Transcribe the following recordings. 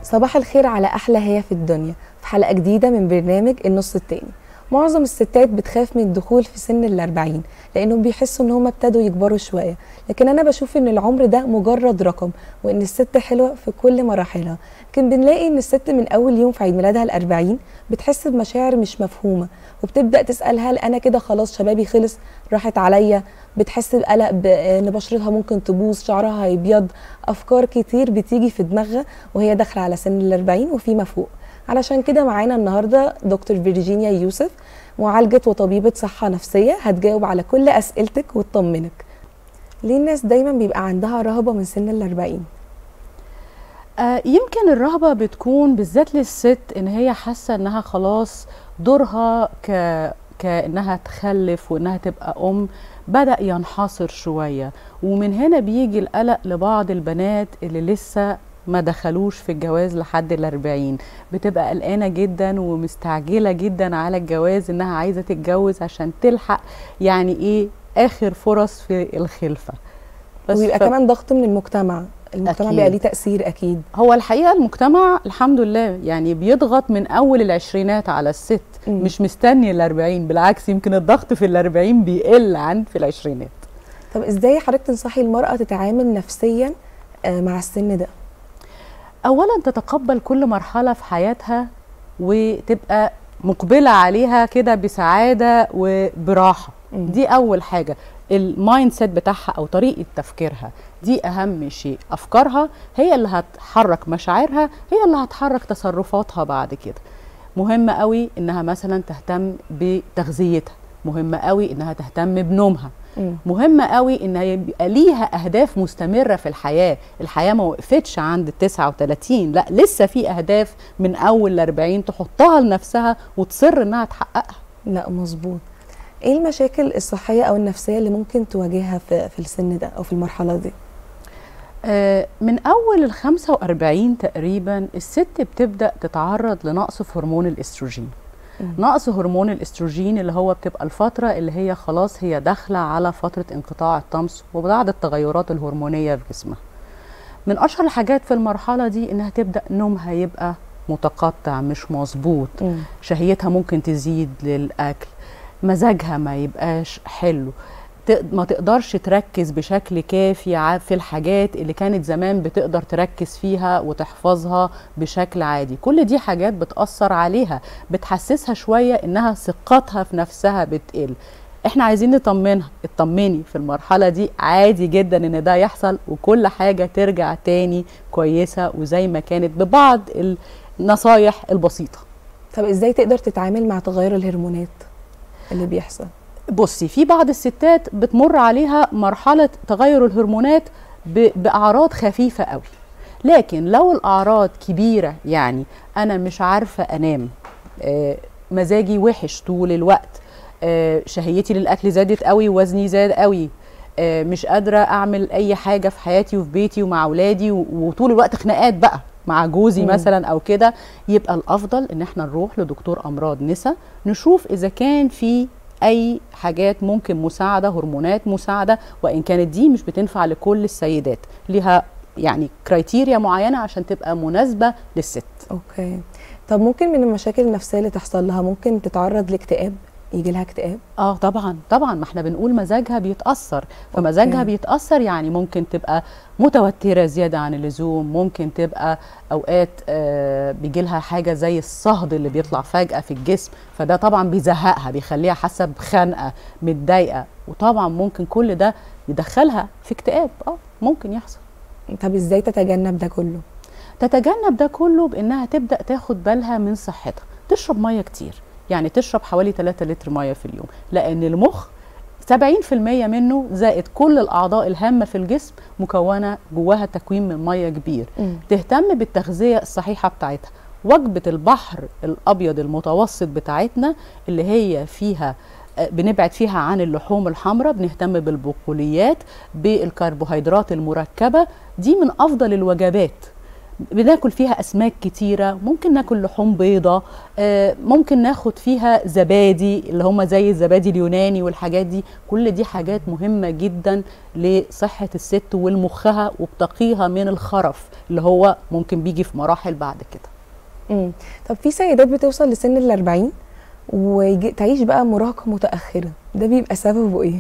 صباح الخير على أحلى هي في الدنيا في حلقة جديدة من برنامج النص التاني معظم الستات بتخاف من الدخول في سن الأربعين لأنهم بيحسوا إن هم ابتدوا يكبروا شوية لكن أنا بشوف إن العمر ده مجرد رقم وإن الست حلوة في كل مراحلها لكن بنلاقي إن الست من أول يوم في عيد ميلادها الأربعين بتحس بمشاعر مش مفهومة وبتبدأ تسأل هل أنا كده خلاص شبابي خلص راحت عليا بتحس بقلق بان بشرتها ممكن تبوظ شعرها هيبيض افكار كتير بتيجي في دماغها وهي داخله على سن الأربعين وفيما فوق علشان كده معانا النهارده دكتور فيرجينيا يوسف معالجه وطبيبه صحه نفسيه هتجاوب على كل اسئلتك وتطمنك ليه الناس دايما بيبقى عندها رهبه من سن الأربعين آه يمكن الرهبة بتكون بالذات للست ان هي حاسة انها خلاص دورها ك كانها تخلف وانها تبقى ام بدأ ينحصر شوية ومن هنا بيجي القلق لبعض البنات اللي لسه ما دخلوش في الجواز لحد الأربعين بتبقى قلقانة جدا ومستعجلة جدا على الجواز انها عايزة تتجوز عشان تلحق يعني ايه اخر فرص في الخلفة بس ويبقى ف... كمان ضغط من المجتمع المجتمع بيبقى ليه تأثير أكيد هو الحقيقة المجتمع الحمد لله يعني بيضغط من أول العشرينات على الست م. مش مستني الأربعين بالعكس يمكن الضغط في الأربعين بيقل عن في العشرينات طب إزاي حضرتك تنصحي المرأة تتعامل نفسيا مع السن ده؟ أولا تتقبل كل مرحلة في حياتها وتبقى مقبلة عليها كده بسعادة وبراحة م. دي أول حاجة المايند سيت بتاعها او طريقه تفكيرها دي اهم شيء افكارها هي اللي هتحرك مشاعرها هي اللي هتحرك تصرفاتها بعد كده مهم قوي انها مثلا تهتم بتغذيتها مهم قوي انها تهتم بنومها مهم قوي ان يبقى ليها اهداف مستمره في الحياه الحياه ما وقفتش عند ال 39 لا لسه في اهداف من اول ل 40 تحطها لنفسها وتصر انها تحققها لا مظبوط ايه المشاكل الصحيه او النفسيه اللي ممكن تواجهها في, في السن ده او في المرحله دي آه من اول ال 45 تقريبا الست بتبدا تتعرض لنقص في هرمون الاستروجين م. نقص هرمون الاستروجين اللي هو بتبقى الفتره اللي هي خلاص هي داخله على فتره انقطاع الطمس وبعض التغيرات الهرمونيه في جسمها من اشهر الحاجات في المرحله دي انها تبدا نومها يبقى متقطع مش مظبوط شهيتها ممكن تزيد للاكل مزاجها ما يبقاش حلو ما تقدرش تركز بشكل كافي في الحاجات اللي كانت زمان بتقدر تركز فيها وتحفظها بشكل عادي كل دي حاجات بتأثر عليها بتحسسها شوية انها ثقتها في نفسها بتقل احنا عايزين نطمنها اطمني في المرحلة دي عادي جدا ان ده يحصل وكل حاجة ترجع تاني كويسة وزي ما كانت ببعض النصايح البسيطة طب ازاي تقدر تتعامل مع تغير الهرمونات اللي بيحصل بصي في بعض الستات بتمر عليها مرحله تغير الهرمونات باعراض خفيفه قوي لكن لو الاعراض كبيره يعني انا مش عارفه انام آه مزاجي وحش طول الوقت آه شهيتي للاكل زادت قوي وزني زاد قوي آه مش قادره اعمل اي حاجه في حياتي وفي بيتي ومع اولادي وطول الوقت خناقات بقى مع جوزي مم. مثلا او كده يبقى الافضل ان احنا نروح لدكتور امراض نسا نشوف اذا كان في اي حاجات ممكن مساعده هرمونات مساعده وان كانت دي مش بتنفع لكل السيدات ليها يعني كرايتيريا معينه عشان تبقى مناسبه للست اوكي طب ممكن من المشاكل النفسيه اللي تحصل لها ممكن تتعرض لاكتئاب يجي لها اكتئاب اه طبعا طبعا ما احنا بنقول مزاجها بيتاثر فمزاجها بيتاثر يعني ممكن تبقى متوتره زياده عن اللزوم ممكن تبقى اوقات آه بيجي لها حاجه زي الصهد اللي بيطلع فجاه في الجسم فده طبعا بيزهقها بيخليها حاسه بخنقه متضايقه وطبعا ممكن كل ده يدخلها في اكتئاب اه ممكن يحصل طب ازاي تتجنب ده كله تتجنب ده كله بانها تبدا تاخد بالها من صحتها تشرب ميه كتير يعني تشرب حوالي 3 لتر ميه في اليوم لان المخ 70% منه زائد كل الاعضاء الهامه في الجسم مكونه جواها تكوين من ميه كبير م. تهتم بالتغذيه الصحيحه بتاعتها وجبه البحر الابيض المتوسط بتاعتنا اللي هي فيها بنبعد فيها عن اللحوم الحمراء بنهتم بالبقوليات بالكربوهيدرات المركبه دي من افضل الوجبات بناكل فيها اسماك كتيره ممكن ناكل لحوم بيضه آه، ممكن ناخد فيها زبادي اللي هم زي الزبادي اليوناني والحاجات دي كل دي حاجات مهمه جدا لصحه الست ولمخها وبتقيها من الخرف اللي هو ممكن بيجي في مراحل بعد كده مم. طب في سيدات بتوصل لسن الأربعين وتعيش بقى مراهقة متأخرة ده بيبقى سببه ايه؟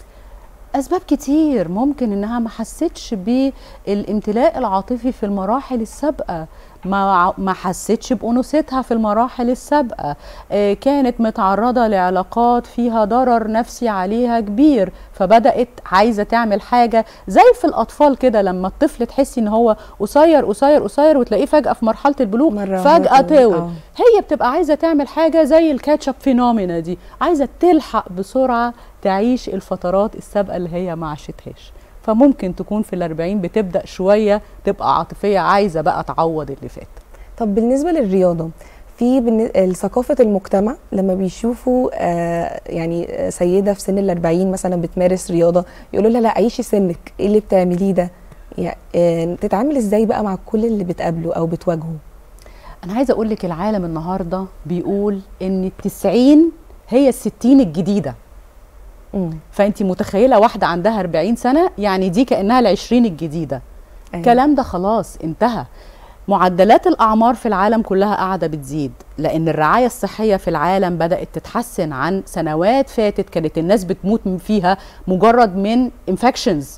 اسباب كتير ممكن انها ما حستش بالامتلاء العاطفي في المراحل السابقه ما ما حستش بانوثتها في المراحل السابقه آه، كانت متعرضه لعلاقات فيها ضرر نفسي عليها كبير فبدات عايزه تعمل حاجه زي في الاطفال كده لما الطفل تحسي ان هو قصير قصير قصير وتلاقيه فجاه في مرحله البلوغ مرة فجاه واحدة طول آه. هي بتبقى عايزه تعمل حاجه زي الكاتشب فينومينا دي عايزه تلحق بسرعه تعيش الفترات السابقه اللي هي ما عاشتهاش فممكن تكون في الأربعين بتبدا شويه تبقى عاطفيه عايزه بقى تعوض اللي فات طب بالنسبة للرياضة في بالن- ثقافة المجتمع لما بيشوفوا آه يعني آه، سيدة في سن الأربعين مثلا بتمارس رياضة يقولوا لها لا عيشي سنك ايه اللي بتعمليه ده؟ يعني آه تتعامل ازاي بقى مع كل اللي بتقابله أو بتواجهه؟ انا عايزه اقول لك العالم النهارده بيقول ان التسعين هي الستين الجديده مم. فانت متخيله واحده عندها 40 سنه يعني دي كانها العشرين الجديده أيوة. الكلام ده خلاص انتهى معدلات الاعمار في العالم كلها قاعده بتزيد لان الرعايه الصحيه في العالم بدات تتحسن عن سنوات فاتت كانت الناس بتموت من فيها مجرد من انفكشنز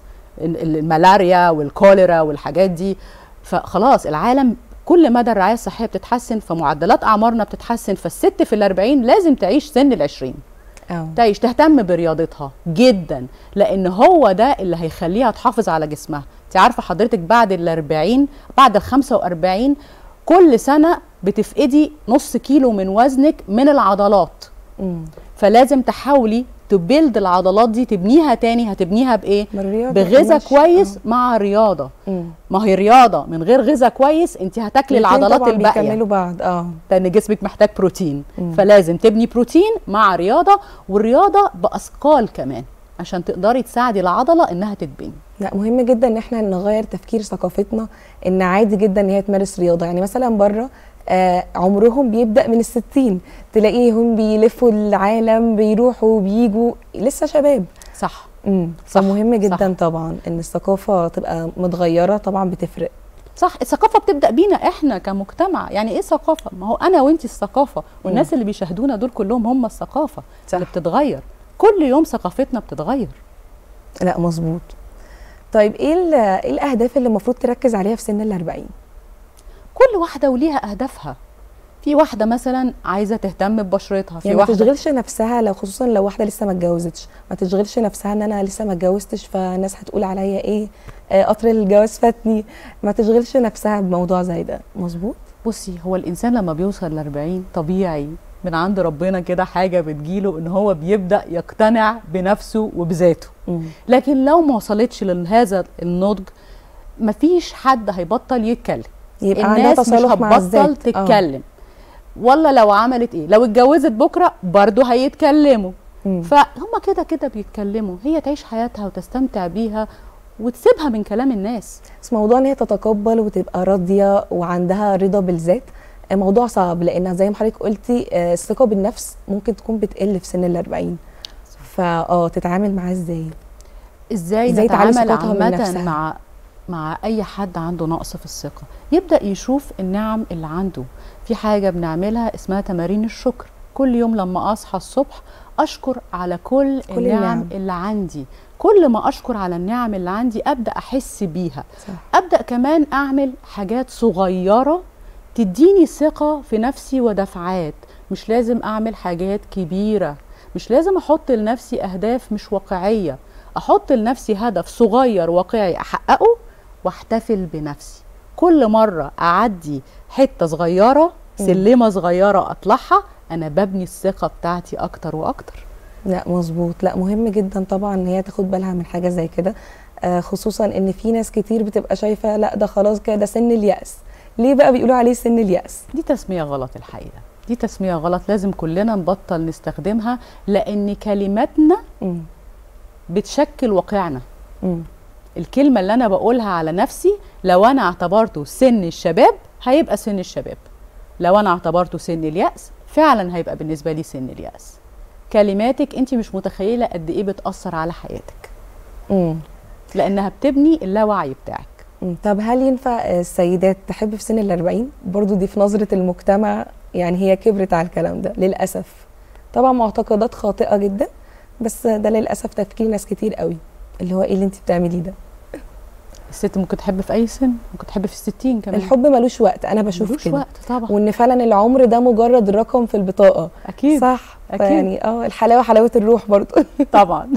الملاريا والكوليرا والحاجات دي فخلاص العالم كل مدى الرعايه الصحيه بتتحسن فمعدلات اعمارنا بتتحسن فالست في الأربعين لازم تعيش سن العشرين أو. تعيش تهتم برياضتها جدا لان هو ده اللي هيخليها تحافظ على جسمها انت عارفه حضرتك بعد ال40 بعد ال45 كل سنه بتفقدي نص كيلو من وزنك من العضلات مم. فلازم تحاولي تبيلد العضلات دي تبنيها تاني هتبنيها بايه بالرياضة بغذاء ماشي. كويس آه. مع رياضه مم. ما هي رياضه من غير غذاء كويس انت هتاكلي الاتنين العضلات طبعاً الباقيه بيكملوا بعض اه لان جسمك محتاج بروتين مم. فلازم تبني بروتين مع رياضه والرياضه باثقال كمان عشان تقدري تساعدي العضله انها تتبني لا مهم جدا ان احنا نغير تفكير ثقافتنا ان عادي جدا ان هي تمارس رياضه يعني مثلا بره آه عمرهم بيبدا من الستين تلاقيهم بيلفوا العالم بيروحوا بيجوا لسه شباب صح امم صح، فمهم جدا صح. طبعا ان الثقافه تبقى متغيره طبعا بتفرق صح الثقافه بتبدا بينا احنا كمجتمع يعني ايه ثقافه ما هو انا وانت الثقافه والناس اللي بيشاهدونا دول كلهم هم الثقافه صح. اللي بتتغير كل يوم ثقافتنا بتتغير لا مظبوط طيب ايه ال- ايه الاهداف اللي المفروض تركز عليها في سن الأربعين كل واحده وليها اهدافها في واحده مثلا عايزه تهتم ببشرتها في يعني ما واحده تشغلش نفسها لو خصوصا لو واحده لسه ما اتجوزتش ما تشغلش نفسها ان انا لسه ما اتجوزتش فالناس هتقول عليا ايه آه، قطر الجواز فاتني ما تشغلش نفسها بموضوع زي ده مظبوط بصي هو الانسان لما بيوصل ل 40 طبيعي من عند ربنا كده حاجه بتجيله ان هو بيبدا يقتنع بنفسه وبذاته مم. لكن لو ما وصلتش لهذا النضج مفيش حد هيبطل يتكلم يبقى عندها الناس مش تصالح مع هتبطل الذات آه. تتكلم ولا لو عملت ايه لو اتجوزت بكره برضه هيتكلموا مم. فهم كده كده بيتكلموا هي تعيش حياتها وتستمتع بيها وتسيبها من كلام الناس بس موضوع ان هي تتقبل وتبقى راضيه وعندها رضا بالذات آه، موضوع صعب لان زي ما حضرتك قلتي آه، الثقه بالنفس ممكن تكون بتقل في سن الأربعين فاه تتعامل معاه ازاي ازاي, إزاي تعلي نتعامل ثقتها عامة بنفسها؟ مع مع اي حد عنده نقص في الثقة يبدأ يشوف النعم اللي عنده في حاجة بنعملها اسمها تمارين الشكر كل يوم لما اصحى الصبح اشكر على كل, كل النعم, النعم. اللي عندي كل ما اشكر على النعم اللي عندي ابدا احس بيها صح ابدا كمان اعمل حاجات صغيره تديني ثقه في نفسي ودفعات مش لازم اعمل حاجات كبيره مش لازم احط لنفسي اهداف مش واقعيه احط لنفسي هدف صغير واقعي احققه واحتفل بنفسي كل مره اعدي حته صغيره سلمه صغيره اطلعها انا ببني الثقه بتاعتي اكتر واكتر لا مظبوط لا مهم جدا طبعا ان هي تاخد بالها من حاجه زي كده آه خصوصا ان في ناس كتير بتبقى شايفه لا ده خلاص كده ده سن اليأس ليه بقى بيقولوا عليه سن اليأس دي تسمية غلط الحقيقة دي تسمية غلط لازم كلنا نبطل نستخدمها لأن كلماتنا مم. بتشكل واقعنا مم. الكلمه اللي انا بقولها على نفسي لو انا اعتبرته سن الشباب هيبقى سن الشباب لو انا اعتبرته سن الياس فعلا هيبقى بالنسبه لي سن الياس كلماتك انت مش متخيله قد ايه بتاثر على حياتك مم. لانها بتبني اللاوعي بتاعك مم. طب هل ينفع السيدات تحب في سن الأربعين برضو دي في نظرة المجتمع يعني هي كبرت على الكلام ده للأسف طبعا معتقدات خاطئة جدا بس ده للأسف تفكير ناس كتير قوي اللي هو ايه اللي انت بتعمليه ده الست ممكن تحب في اي سن ممكن تحب في الستين كمان الحب ملوش وقت انا بشوف ملوش كده وقت طبعا وان فعلا العمر ده مجرد رقم في البطاقة اكيد صح أكيد. يعني اه الحلاوة حلاوة الروح برضو طبعا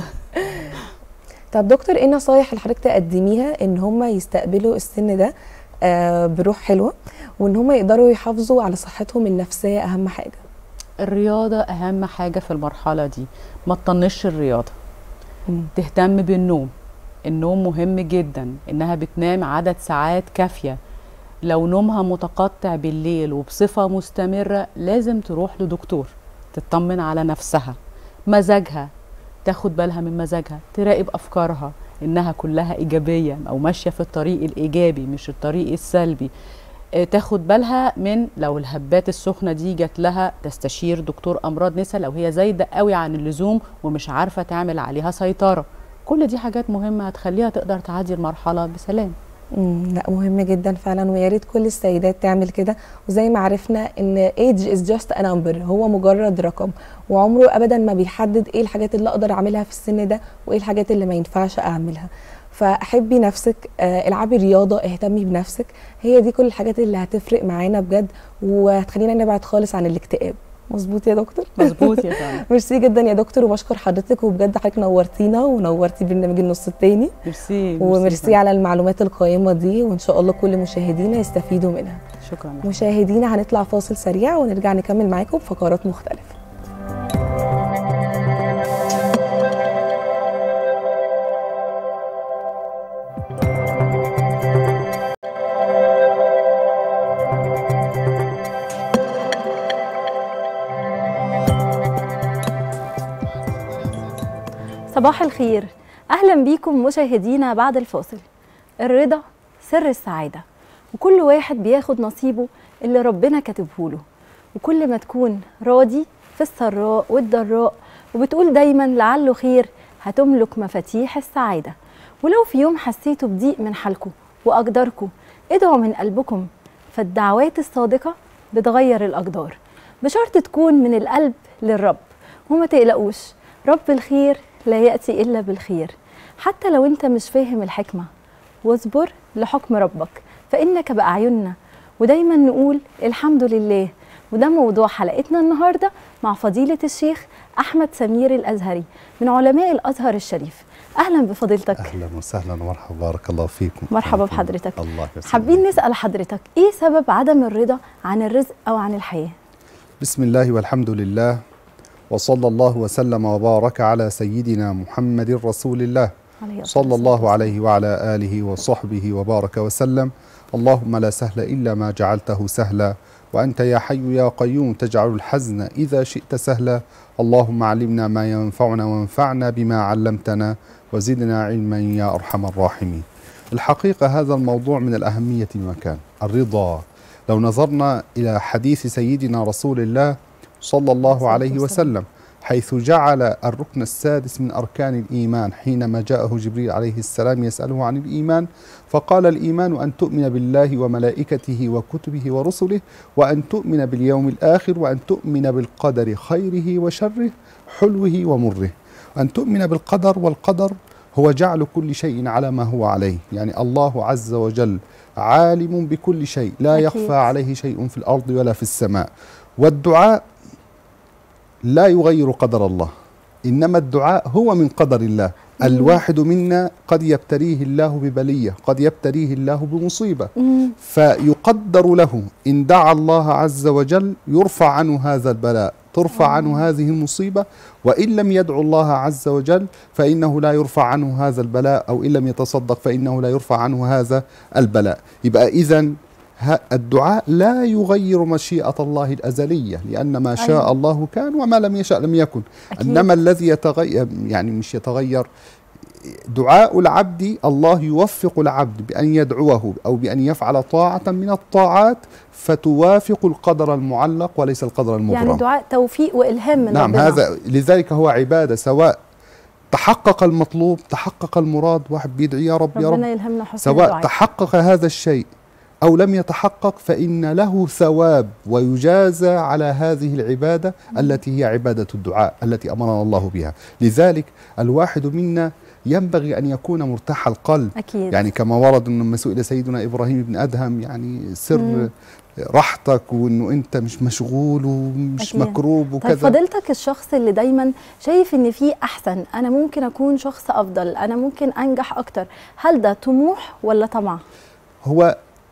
طب دكتور ايه النصايح اللي حضرتك تقدميها ان هم يستقبلوا السن ده آه بروح حلوه وان هم يقدروا يحافظوا على صحتهم النفسيه اهم حاجه الرياضه اهم حاجه في المرحله دي ما تطنش الرياضه مم. تهتم بالنوم النوم مهم جدا انها بتنام عدد ساعات كافيه لو نومها متقطع بالليل وبصفه مستمره لازم تروح لدكتور تطمن على نفسها مزاجها تاخد بالها من مزاجها تراقب افكارها انها كلها ايجابيه او ماشيه في الطريق الايجابي مش الطريق السلبي آه، تاخد بالها من لو الهبات السخنه دي جات لها تستشير دكتور امراض نساء لو هي زايده قوي عن اللزوم ومش عارفه تعمل عليها سيطره كل دي حاجات مهمه هتخليها تقدر تعدي المرحله بسلام مم. لا مهم جدا فعلا ويا ريت كل السيدات تعمل كده وزي ما عرفنا ان age is just a number هو مجرد رقم وعمره ابدا ما بيحدد ايه الحاجات اللي اقدر اعملها في السن ده وايه الحاجات اللي ما ينفعش اعملها فحبي نفسك آه، العبي رياضه اهتمي بنفسك هي دي كل الحاجات اللي هتفرق معانا بجد وهتخلينا نبعد خالص عن الاكتئاب مظبوط يا دكتور مظبوط يا فندم ميرسي جدا يا دكتور وبشكر حضرتك وبجد حضرتك نورتينا ونورتي برنامج النص التاني ميرسي وميرسي على المعلومات القيمة دي وإن شاء الله كل مشاهدينا يستفيدوا منها شكرا مشاهدينا هنطلع فاصل سريع ونرجع نكمل معاكم بفقرات مختلفة صباح الخير اهلا بيكم مشاهدينا بعد الفاصل الرضا سر السعاده وكل واحد بياخد نصيبه اللي ربنا كاتبه له وكل ما تكون راضي في السراء والضراء وبتقول دايما لعله خير هتملك مفاتيح السعاده ولو في يوم حسيتوا بضيق من حالكم واقداركم ادعوا من قلبكم فالدعوات الصادقه بتغير الاقدار بشرط تكون من القلب للرب وما تقلقوش رب الخير لا يأتي إلا بالخير حتى لو أنت مش فاهم الحكمة واصبر لحكم ربك فإنك بأعيننا ودايما نقول الحمد لله وده موضوع حلقتنا النهاردة مع فضيلة الشيخ أحمد سمير الأزهري من علماء الأزهر الشريف أهلا بفضيلتك اهلا وسهلا ومرحبا بارك الله فيكم مرحبا بحضرتك الله يسلمك حابين نسأل حضرتك إيه سبب عدم الرضا عن الرزق أو عن الحياة بسم الله والحمد لله وصلى الله وسلم وبارك على سيدنا محمد رسول الله عليه الصلاة صلى الله والسلام. عليه وعلى اله وصحبه وبارك وسلم اللهم لا سهل الا ما جعلته سهلا وانت يا حي يا قيوم تجعل الحزن اذا شئت سهلا اللهم علمنا ما ينفعنا وانفعنا بما علمتنا وزدنا علما يا ارحم الراحمين الحقيقه هذا الموضوع من الاهميه بمكان الرضا لو نظرنا الى حديث سيدنا رسول الله صلى الله عليه وسلم حيث جعل الركن السادس من اركان الايمان حينما جاءه جبريل عليه السلام يساله عن الايمان فقال الايمان ان تؤمن بالله وملائكته وكتبه ورسله وان تؤمن باليوم الاخر وان تؤمن بالقدر خيره وشره حلوه ومره ان تؤمن بالقدر والقدر هو جعل كل شيء على ما هو عليه يعني الله عز وجل عالم بكل شيء لا أكيد. يخفى عليه شيء في الارض ولا في السماء والدعاء لا يغير قدر الله انما الدعاء هو من قدر الله الواحد منا قد يبتليه الله ببليه قد يبتليه الله بمصيبه مم. فيقدر له ان دعا الله عز وجل يرفع عنه هذا البلاء ترفع عنه هذه المصيبه وان لم يدعو الله عز وجل فانه لا يرفع عنه هذا البلاء او ان لم يتصدق فانه لا يرفع عنه هذا البلاء يبقى اذا ها- الدعاء لا يغير مشيئة الله الأزلية لأن ما شاء أيوة. الله كان وما لم يشاء لم يكن أكيد. إنما الذي يتغير يعني مش يتغير دعاء العبد الله يوفق العبد بأن يدعوه أو بأن يفعل طاعة من الطاعات فتوافق القدر المعلق وليس القدر المبرم يعني دعاء توفيق والهام من نعم ربنا هذا لذلك هو عبادة سواء تحقق المطلوب تحقق المراد واحد بيدعي يا رب يا رب ربنا يلهمنا حسن سواء الدعاء تحقق هذا الشيء أو لم يتحقق فإن له ثواب ويجازى على هذه العبادة التي هي عبادة الدعاء التي أمرنا الله بها لذلك الواحد منا ينبغي أن يكون مرتاح القلب اكيد يعني كما ورد أن لما سئل سيدنا إبراهيم بن أدهم يعني سر مم. راحتك وأنه أنت مش مشغول ومش أكيد. مكروب طيب وكذا فضيلتك الشخص اللي دايما شايف ان في احسن انا ممكن اكون شخص افضل انا ممكن انجح اكتر هل ده طموح ولا طمع هو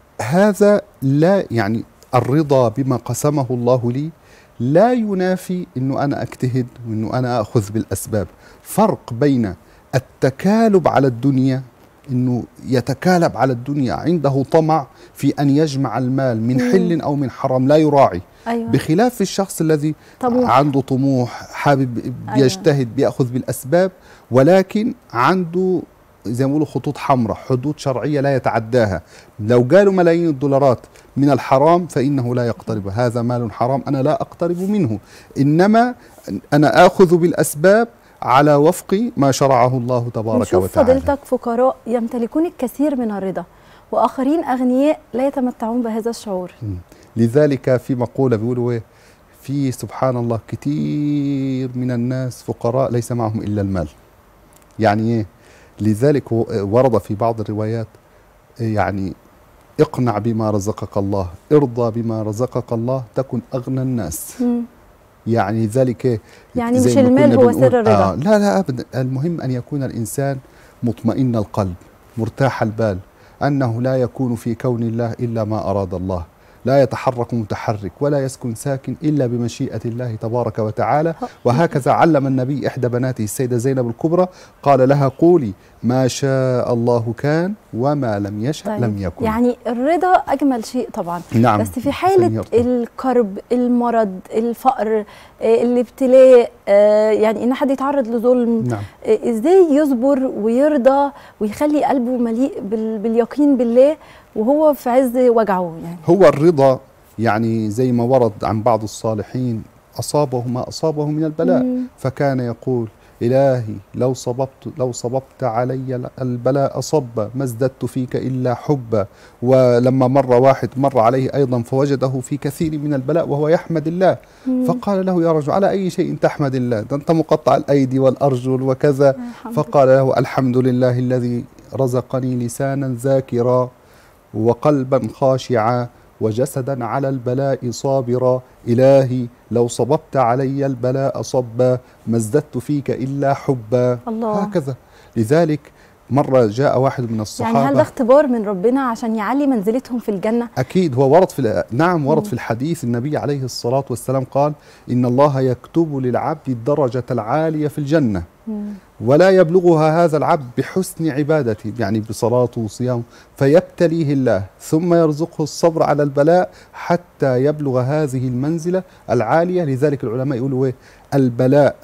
هذا لا يعني الرضا بما قسمه الله لي لا ينافي انه انا اجتهد وانه انا اخذ بالاسباب فرق بين التكالب على الدنيا انه يتكالب على الدنيا عنده طمع في ان يجمع المال من مم. حل او من حرام لا يراعي ايوه بخلاف الشخص الذي طموح عنده طموح حابب أيوة. بيجتهد بياخذ بالاسباب ولكن عنده زي ما بيقولوا خطوط حمراء حدود شرعيه لا يتعداها لو قالوا ملايين الدولارات من الحرام فانه لا يقترب هذا مال حرام انا لا اقترب منه انما انا اخذ بالاسباب على وفق ما شرعه الله تبارك نشوف وتعالى فضيلتك فقراء يمتلكون الكثير من الرضا واخرين اغنياء لا يتمتعون بهذا الشعور لذلك في مقولة بيقولوا إيه في سبحان الله كثير من الناس فقراء ليس معهم إلا المال يعني إيه لذلك و- ورد في بعض الروايات إيه يعني اقنع بما رزقك الله ارضى بما رزقك الله تكن أغنى الناس مم. يعني ذلك إيه يعني زي مش ما المال كنا هو بنقول- سر الرضا آه لا لا أبدا المهم أن يكون الإنسان مطمئن القلب مرتاح البال أنه لا يكون في كون الله إلا ما أراد الله لا يتحرك متحرك ولا يسكن ساكن إلا بمشيئة الله تبارك وتعالى وهكذا علم النبي إحدى بناته السيدة زينب الكبرى قال لها قولي ما شاء الله كان وما لم يشأ طيب. لم يكن يعني الرضا اجمل شيء طبعا نعم بس في الإنسان حالة يرضى. الكرب المرض الفقر آه، الابتلاء آه، يعني ان حد يتعرض لظلم نعم آه، ازاي يصبر ويرضى ويخلي قلبه مليء بال- باليقين بالله وهو في عز وجعه يعني هو الرضا يعني زي ما ورد عن بعض الصالحين أصابه ما أصابه من البلاء مم. فكان يقول إلهي لو صببت لو صببت علي البلاء صبا ما ازددت فيك إلا حبا ولما مر واحد مر عليه أيضا فوجده في كثير من البلاء وهو يحمد الله مم. فقال له يا رجل على أي شيء تحمد الله ده أنت مقطع الأيدي والأرجل وكذا الحمد فقال له الحمد لله الذي رزقني لسانا ذاكرا وقلبا خاشعا وجسدا على البلاء صابرا إلهي لو صببت علي البلاء صبا ما ازددت فيك إلا حبا الله. هكذا لذلك مرة جاء واحد من يعني الصحابة هل ده اختبار من ربنا عشان يعلي منزلتهم في الجنة أكيد هو ورد في الأ- نعم ورد مم. في الحديث النبي عليه الصلاة والسلام قال إن الله يكتب للعبد الدرجة العالية في الجنة مم. ولا يبلغها هذا العبد بحسن عبادته يعني بصلاته وصيامه فيبتليه الله ثم يرزقه الصبر على البلاء حتى يبلغ هذه المنزلة العالية لذلك العلماء يقولوا إيه البلاء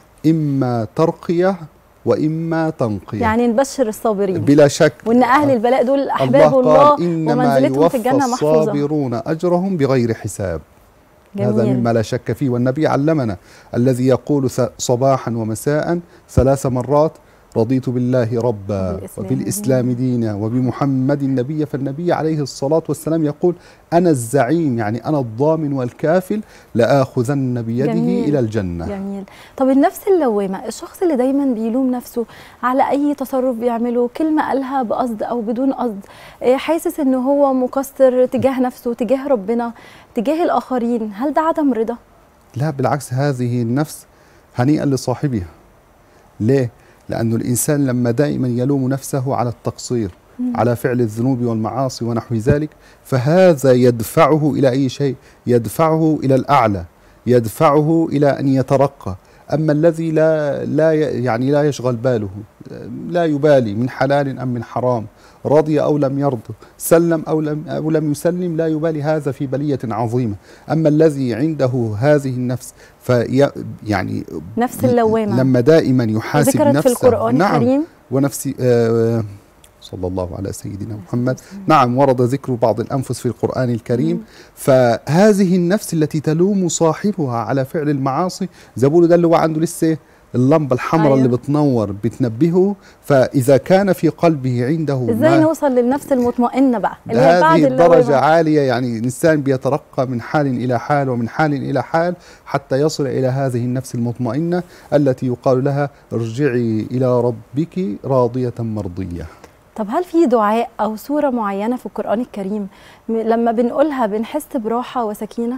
إما ترقية وإما تنقية يعني نبشر الصابرين بلا شك وان اهل البلاء دول احباب الله الله, قال إنما ومنزلتهم في يوفى الجنة محفوظة الصابرون أجرهم بغير حساب هذا جميل. مما لا شك فيه والنبي علمنا الذي يقول ث- صباحا ومساء ثلاث مرات رضيت بالله ربا وبالإسلام وبالإسلام دينا وبمحمد نبيا فالنبي عليه الصلاة والسلام يقول أنا الزعيم يعني أنا الضامن والكافل لآخذن بيده جميل. إلى الجنة جميل طب النفس اللوامة الشخص اللي دايما بيلوم نفسه على أي تصرف بيعمله كلمة قالها بقصد أو بدون قصد آه، حاسس إن هو مقصر تجاه نفسه تجاه ربنا تجاه الآخرين هل ده عدم رضا؟ لا بالعكس هذه النفس هنيئا لصاحبها ليه؟ لأن الإنسان لما دائما يلوم نفسه على التقصير على فعل الذنوب والمعاصي ونحو ذلك فهذا يدفعه إلى أي شيء يدفعه إلى الأعلى يدفعه إلى أن يترقى أما الذي لا لا ي- يعني لا يشغل باله لا يبالي من حلال أم من حرام رضي أو لم يرضى سلم أو لم أو لم يسلم لا يبالي هذا في بلية عظيمة أما الذي عنده هذه النفس في يعني نفس اللوامه لما دائما يحاسب ذكرت نفسه في القران نعم الكريم ونفسي آه صلى الله على سيدنا محمد نعم ورد ذكر بعض الأنفس في القرآن الكريم فهذه النفس التي تلوم صاحبها على فعل المعاصي زبول ده اللي هو عنده لسه اللمبة الحمراء أيوة. اللي بتنور بتنبهه فإذا كان في قلبه عنده ازاي ما نوصل للنفس المطمئنه بقى اللي هي بعد هذه الدرجة اللوامه عالية يعني الإنسان بيترقى من حال إلى حال ومن حال إلى حال حتى يصل إلى هذه النفس المطمئنة التي يقال لها ارجعي إلى ربك راضية مرضية طب هل في دعاء او سوره معينه في القران الكريم م- لما بنقولها بنحس براحه وسكينه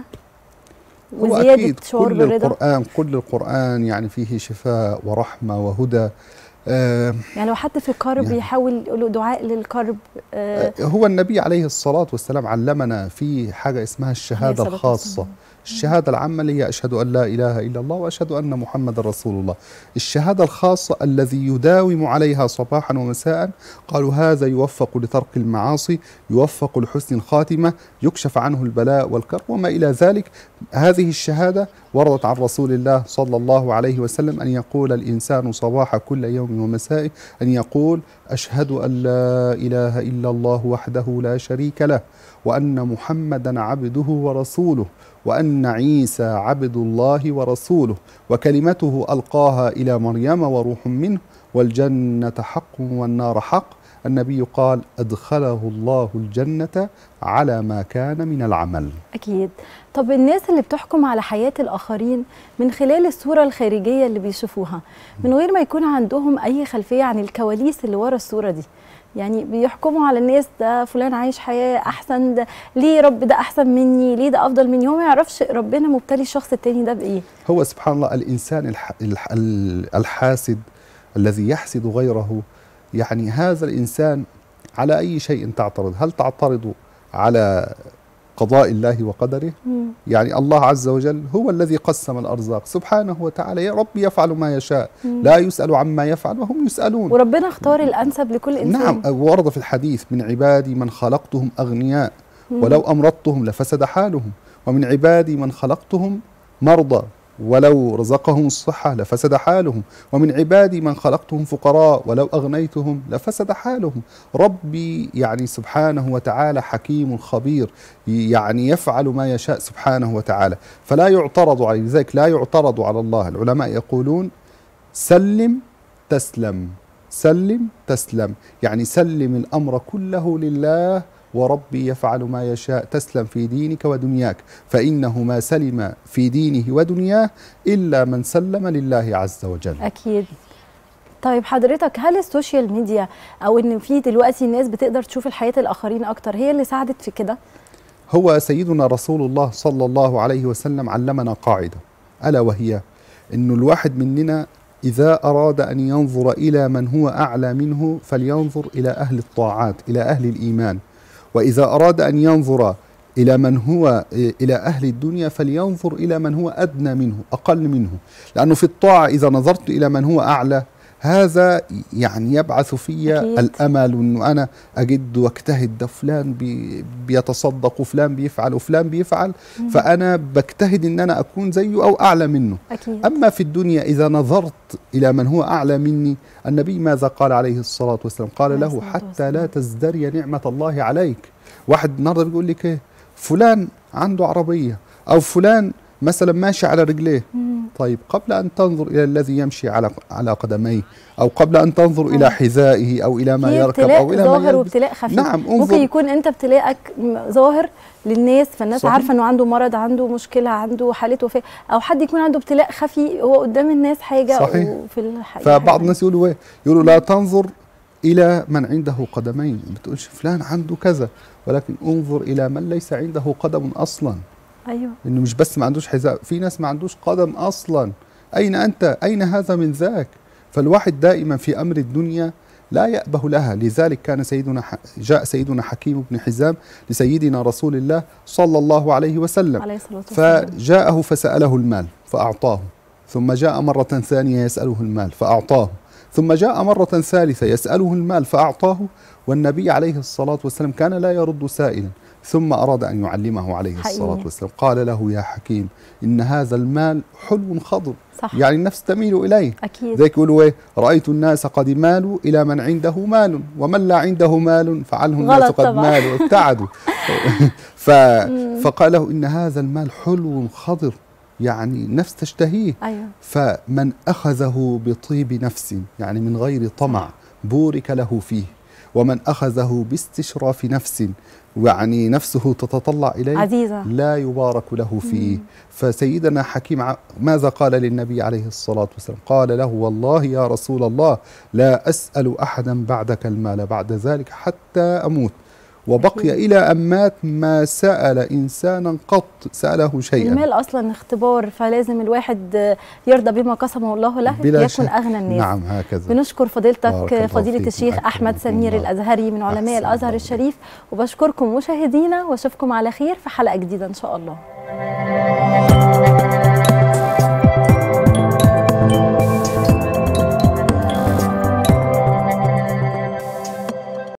هو وزياده أكيد شعور كل بالرضا القرآن كل القرآن يعني فيه شفاء ورحمة وهدى آه يعني لو حد في الكرب يعني- يحاول يقول له دعاء للكرب آه هو النبي عليه الصلاة والسلام علمنا في حاجة اسمها الشهادة الصلاة الخاصة والسلام. الشهادة العامة اللي هي أشهد أن لا إله إلا الله وأشهد أن محمد رسول الله الشهادة الخاصة الذي يداوم عليها صباحا ومساء قالوا هذا يوفق لترك المعاصي يوفق لحسن الخاتمة يكشف عنه البلاء والكرب وما إلى ذلك هذه الشهادة وردت عن رسول الله صلى الله عليه وسلم أن يقول الإنسان صباح كل يوم ومساء أن يقول أشهد أن لا إله إلا الله وحده لا شريك له وأن محمدا عبده ورسوله وأن عيسى عبد الله ورسوله وكلمته ألقاها إلى مريم وروح منه والجنة حق والنار حق النبي قال أدخله الله الجنة على ما كان من العمل اكيد طب الناس اللي بتحكم على حياه الاخرين من خلال الصوره الخارجيه اللي بيشوفوها من غير ما يكون عندهم اي خلفيه عن الكواليس اللي ورا الصوره دي يعني بيحكموا على الناس ده فلان عايش حياه احسن ده ليه رب ده احسن مني ليه ده افضل مني هو ما يعرفش ربنا مبتلي الشخص التاني ده بايه هو سبحان الله الإنسان الح... الح... الحاسد الذي يحسد غيره يعني هذا الإنسان على أي شيء تعترض هل تعترض على قضاء الله وقدره مم. يعني الله عز وجل هو الذي قسم الأرزاق سبحانه وتعالى يا رب يفعل ما يشاء مم. لا يسأل عما يفعل وهم يسألون وربنا اختار الانسب لكل انسان نعم ورد في الحديث من عبادي من خلقتهم أغنياء مم. ولو أمرضتهم لفسد حالهم ومن عبادي من خلقتهم مرضى ولو رزقهم الصحة لفسد حالهم ومن عبادي من خلقتهم فقراء ولو أغنيتهم لفسد حالهم ربي يعني سبحانه وتعالى حكيم خبير يعني يفعل ما يشاء سبحانه وتعالى فلا يعترض عليه لذلك لا يعترض على الله العلماء يقولون سلم تسلم سلم تسلم يعني سلم الأمر كله لله وربي يفعل ما يشاء تسلم في دينك ودنياك فإنه ما سلم في دينه ودنياه إلا من سلم لله عز وجل اكيد طيب حضرتك هل السوشيال ميديا او ان في دلوقتي الناس بتقدر تشوف الحياه الاخرين اكتر هي اللي ساعدت في كده هو سيدنا رسول الله صلى الله عليه وسلم علمنا قاعدة ألا وهي أن الواحد مننا إذا أراد أن ينظر إلى من هو أعلى منه فلينظر إلى أهل الطاعات إلى أهل الإيمان وإذا أراد أن ينظر إلى من هو إلى أهل الدنيا فلينظر إلى من هو أدنى منه أقل منه لأنه في الطاعة إذا نظرت إلى من هو أعلى هذا يعني يبعث في أكيد. الأمل أنه أنا أجد واجتهد ده فلان بي بيتصدق وفلان بيفعل وفلان بيفعل فأنا بجتهد أن أنا أكون زيه أو أعلى منه اكيد أما في الدنيا إذا نظرت إلى من هو أعلى مني النبي ماذا قال عليه الصلاة والسلام قال عليه له الصلاة حتى والسلام. لا تزدري نعمة الله عليك واحد النهارده بيقول لك إيه فلان عنده عربية أو فلان مثلا ماشي على رجليه مم. طيب قبل أن تنظر إلى الذي يمشي على على قدميه أو قبل أن تنظر إلى آه. حذائه أو إلى ما في يركب ابتلاء أو إلى ما ظاهر يلبس وابتلاء خفي نعم ممكن انظر يكون انت ابتلاءك م- ظاهر للناس فالناس صحيح. عارفه انه عنده مرض عنده مشكله عنده حاله وفاه او حد يكون عنده ابتلاء خفي هو قدام الناس حاجه صحيح. وفي الحقيقه فبعض حاجة. الناس يقولوا ايه يقولوا لا تنظر الى من عنده قدمين ما بتقولش فلان عنده كذا ولكن انظر الى من ليس عنده قدم اصلا ايوه انه مش بس ما عندوش حذاء في ناس ما عندوش قدم اصلا اين انت اين هذا من ذاك فالواحد دائما في امر الدنيا لا يأبه لها لذلك كان سيدنا ح... جاء سيدنا حكيم بن حزام لسيدنا رسول الله صلى الله عليه وسلم عليه الصلاه والسلام فجاءه فسأله المال فأعطاه ثم جاء مرة ثانية يسأله المال فأعطاه ثم جاء مرة ثالثة يسأله المال فأعطاه والنبي عليه الصلاة والسلام كان لا يرد سائلا ثم أراد أن يعلمه عليه حقيقي. الصلاة والسلام قال له يا حكيم إن هذا المال حلو خضر صح يعني النفس تميل إليه اكيد ذلك يقولوا ايه رايت الناس قد مالوا الى من عنده مال ومن لا عنده مال فعنه الناس غلط قد طبعا. مالوا ابتعدوا ف... فقال له ان هذا المال حلو خضر يعني نفس تشتهيه ايوه فمن اخذه بطيب نفس يعني من غير طمع بورك له فيه ومن اخذه باستشراف نفس يعني نفسه تتطلع اليه عزيزه لا يبارك له فيه فسيدنا حكيم ع- ماذا قال للنبي عليه الصلاة والسلام قال له والله يا رسول الله لا أسأل أحدا بعدك المال بعد ذلك حتى أموت وبقي أكيد. إلى أن مات ما سأل إنسانا قط سأله شيئا المال اصلا اختبار فلازم الواحد يرضى بما قسمه الله له بلا يكون شك. اغنى الناس نعم هكذا بنشكر بارك فضيلتك الله فضيلة فيكم. الشيخ أكرمكم أحمد سمير الله. الأزهري من علماء أحسن الأزهر الله. الشريف وبشكركم مشاهدينا واشوفكم على خير في حلقة جديدة إن شاء الله